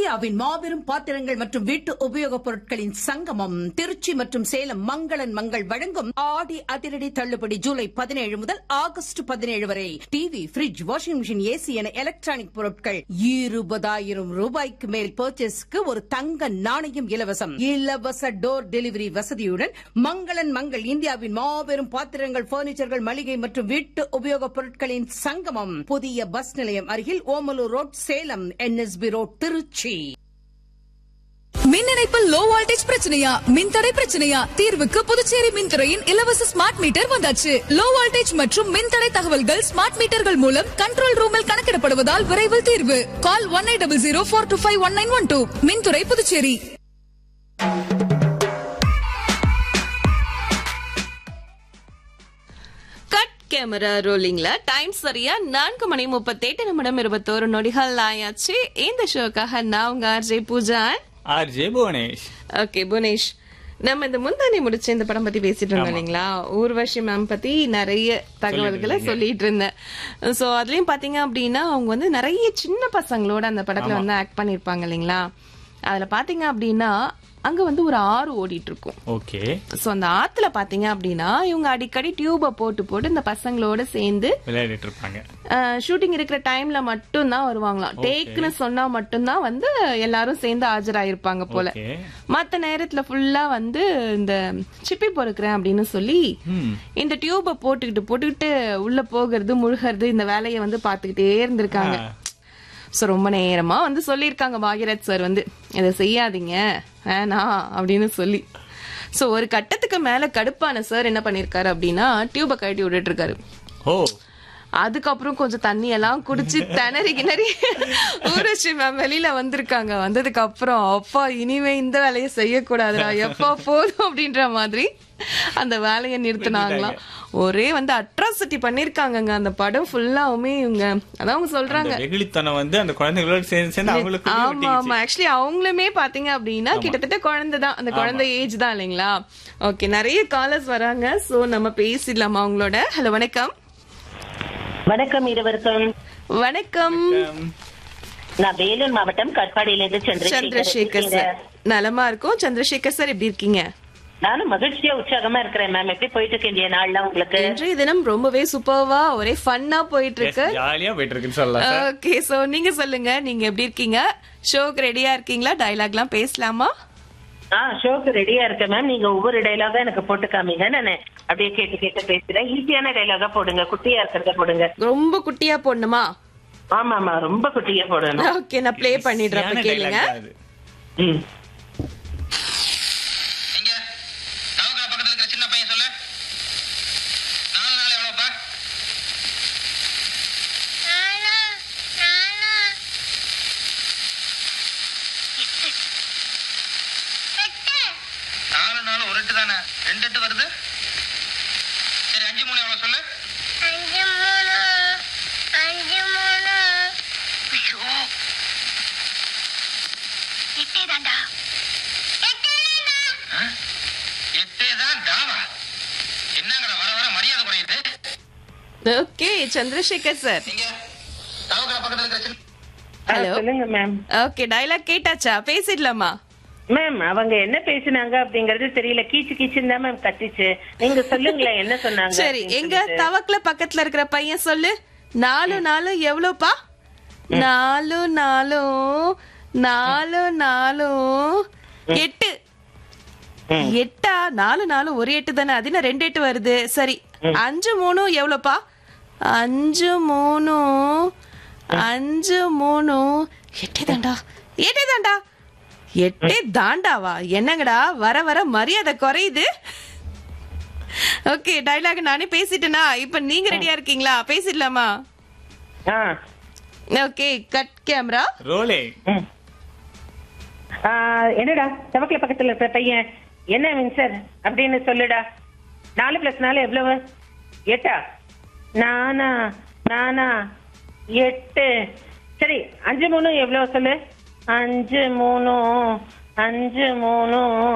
இந்தியாவின் மாபெரும் பாத்திரங்கள் மற்றும் வீட்டு உபயோகப் பொருட்களின் சங்கமம் திருச்சி மற்றும் சேலம் மங்களன் மங்கள் வழங்கும் ஆடி அதிரடி தள்ளுபடி ஜூலை பதினேழு முதல் ஆகஸ்ட் பதினேழு வரை TV fridge washing machine AC என எலக்ட்ரானிக் பொருட்கள் இருபதாயிரம் ரூபாய்க்கு மேல் பர்ச்சேஸ்க்கு ஒரு தங்க நாணயம் இலவசம் இலவச டோர் டெலிவரி வசதியுடன் மங்களன் மங்கள் இந்தியாவின் மாபெரும் பாத்திரங்கள் பர்னிச்சர்கள் மளிகை மற்றும் வீட்டு உபயோகப் பொருட்களின் சங்கமம் புதிய பஸ் நிலையம் அருகில் Omalur road Salem NSB road Trichy மின் இணைப்பில் லோ வோல்டேஜ் பிரச்சனையா மின்தடை பிரச்சனையா தீர்வுக்கு புதுச்சேரி மின்துறையின் இலவச ஸ்மார்ட் மீட்டர் வந்தாச்சு லோ வோல்டேஜ் மற்றும் மின்தடை தகவல்கள் ஸ்மார்ட் மீட்டர்கள் மூலம் கண்ட்ரோல் ரூமில் கணக்கிடப்படுவதால் விரைவில் தீர்வு call one eight double zero four two five one nine one two மின்துறை புதுச்சேரி கட் கேமரா ரோலிங்ல டைம் சரியா நான்கு மணி முப்பத்தெட்டு நிமிடம் இருபத்தோரு நொடிகள் ஆயாச்சு இந்த ஷோக்காக நான் உங்க RJ Pooja RJ Bhuvanesh okay Punesh நம்ம இந்த முந்தானி முடிச்ச இந்த படம் பத்தி பேசிட்டு இருந்தோம் இல்லைங்களா ஊர்வஷி மேம் பத்தி நிறைய தகவல்களை சொல்லிட்டு இருந்தேன் சோ அதுலயும் பாத்தீங்க அப்படின்னா அவங்க வந்து நிறைய சின்ன பசங்களோட அந்த படத்துல வந்து ஆக்ட் பண்ணிருப்பாங்க இல்லைங்களா அதுல பாத்தீங்க அப்படின்னா அங்க வந்து ஒரு ஆறு ஓடிட்டு இருக்கும் ஓகே சோ அந்த ஆத்துல பாத்தீங்க அப்படின்னா இவங்க அடிக்கடி டியூப போட்டு போட்டு இந்த பசங்களோட சேர்ந்து விளையாடிட்டு இருப்பாங்க ஷூட்டிங் இருக்கிற டைம்ல மட்டும் தான் வருவாங்களாம் டேக்னு சொன்னா மட்டும்தான் வந்து எல்லாரும் சேர்ந்து ஆஜராயிருப்பாங்க போல ஓகே மத்த நேரத்துல ஃபுல்லா வந்து இந்த சிப்பி பொறுக்கிறேன் அப்படின்னு சொல்லி ம் இந்த டியூப போட்டுக்கிட்டு போட்டுக்கிட்டு உள்ள போகிறது முழுகிறது இந்த வேலையை வந்து பாத்துக்கிட்டே இருந்திருக்காங்க ஆ. சோ ரொம்ப நேரமா வந்து சொல்லியிருக்காங்க பாகியராஜ் சார் வந்து இதை செய்யாதீங்க வேணாம் அப்படின்னு சொல்லி சோ ஒரு கட்டத்துக்கு மேல கடுப்பான சார் என்ன பண்ணிருக்காரு அப்படின்னா டியூப கழட்டி விட்டுட்டு இருக்காரு ஓ அதுக்கப்புறம் கொஞ்சம் தண்ணி எல்லாம் குடிச்சு திணறி கிணறி ஊரட்சி மேம் வெளியில வந்திருக்காங்க வந்ததுக்கு அப்புறம் அப்பா இனிமே இந்த வேலையை செய்யக்கூடாதுடா எப்பா போதும் அப்படின்ற மாதிரி அந்த வேலையை நிறுத்தினாங்களாம் ஒரே வந்து அட்ராசிட்டி பண்ணிருக்காங்கங்க அந்த படம் ஃபுல்லாவுமே இவங்க அதான் அவங்க சொல்றாங்க அந்த வெகுளித்தனம் வந்து அந்த குழந்தைகளோட சேர்ந்து சேர்ந்து அவங்களுக்கு ஆமா ஆமா ஆக்சுவலி அவங்களுமே பாத்தீங்க அப்படின்னா கிட்டத்தட்ட குழந்தை தான் அந்த குழந்தை ஏஜ் தான் இல்லைங்களா ஓகே நிறைய காலர்ஸ் வராங்க சோ நம்ம பேசிடலாமா அவங்களோட ஹலோ வணக்கம் வணக்கம் இருவருக்கும் வணக்கம் நான் வேலூர் மாவட்டம் கட்பாடியிலிருந்து சந்திரசேகர் சந்திரசேகர் சார் நலமா இருக்கும் சந்திரசேகர் சார் எப்படி இருக்கீங்க நானும் மகிழ்ச்சியா உற்சாகமா இருக்கிறேன் மேம் எப்படி போயிட்டு இருக்கு இந்த நாள்லாம் உங்களுக்கு இன்றைய தினம் ரொம்பவே சூப்பர்வா ஒரே ஃபன்னா போயிட்டு இருக்கு ஜாலியா போயிட்டு இருக்குன்னு சொல்லலாம் சார் ஓகே சோ நீங்க சொல்லுங்க நீங்க எப்படி இருக்கீங்க ஷோக்கு ரெடியா இருக்கீங்களா டயலாக்லாம் பேசலாமா ஆ ஷோக்கு ரெடியா இருக்கேன் மேம் நீங்க ஒவ்வொரு டைலாகா எனக்கு போட்டு காமிங்க நான் அப்படியே கேட்டு கேட்டு பேசுறேன் ஈஸியான டைலாகா போடுங்க குட்டியா இருக்கிறத போடுங்க ரொம்ப குட்டியா போடணுமா ஆமா ஆமா ரொம்ப குட்டியா போடணும் ஓகே நான் ப்ளே பண்ணிடுறேன் அப்ப சரியான கேளுங்க dialogue தான் அது. ம். எங்க தவக்கல பக்கத்துல இருக்கிற சின்ன பையன் சொல்லு நாலு நாள் எவ்வளவுப்பா நாலு நாள் ஒரு எட்டு தானே ரெண்டு எட்டு வருது சரி அஞ்சு மூணு எவ்வளவு சொல்லு அஞ்சு மூணு அஞ்சு மூணு ஐயோ எட்டே தாண்டா ஆ? எட்டே தான் டாவா என்னங்கடா வர வர மரியாதை குறையுது ஓகே சந்திரசேகர் சார் நீங்க தவக்கல பக்கத்துல இருக்கிற சின்ன ஆ, Hello. சொல்லுங்க மேம் ஓகே டயலாக் கேட்டாச்சா பேசிடலாமா மேம் அவங்க என்ன பேசினாங்க அப்படிங்கறது தெரியல கீச்சு கீச்சுன்னு தான் மேம் கத்திச்சு நீங்க சொல்லுங்களேன் என்ன சொன்னாங்க சரி அப்படின்னு எங்க சொல்லிட்டு. தவக்கல பக்கத்துல இருக்கிற பையன் சொல்லு நாலு நாலு எவ்வளவுப்பா நாலு நாலும் நாலு நாலும் எட்டு எட்டா நாலு நாலு ஒரு எட்டு தானே அது என்ன ரெண்டு எட்டு வருது சரி அஞ்சு மூணு எவ்வளவுப்பா அஞ்சு மூணு அஞ்சு மூணு எட்டே தாண்டா எட்டே தாண்டா எட்டே தாண்டாவா என்னங்கடா வர வர மரியாதை குறையுது ஓகே டயலாக் நானே பேசிட்டேனா இப்ப நீங்க ரெடியா இருக்கீங்களா பேசிடலாமா ஆ ஓகே கட் கேமரா ரோலே ம். ஆ, என்னடா தவக்கல பக்கத்துல இருக்கிற பையன் என்ன மின்சர் அப்படின்னு சொல்லுடா நாலு பிளஸ் நாலு எவ்வளவு எட்டா நானா நானா எட்டு சரி அஞ்சு மூணு எவ்வளவு சொல்லு அஞ்சு மூணு அஞ்சு மூணு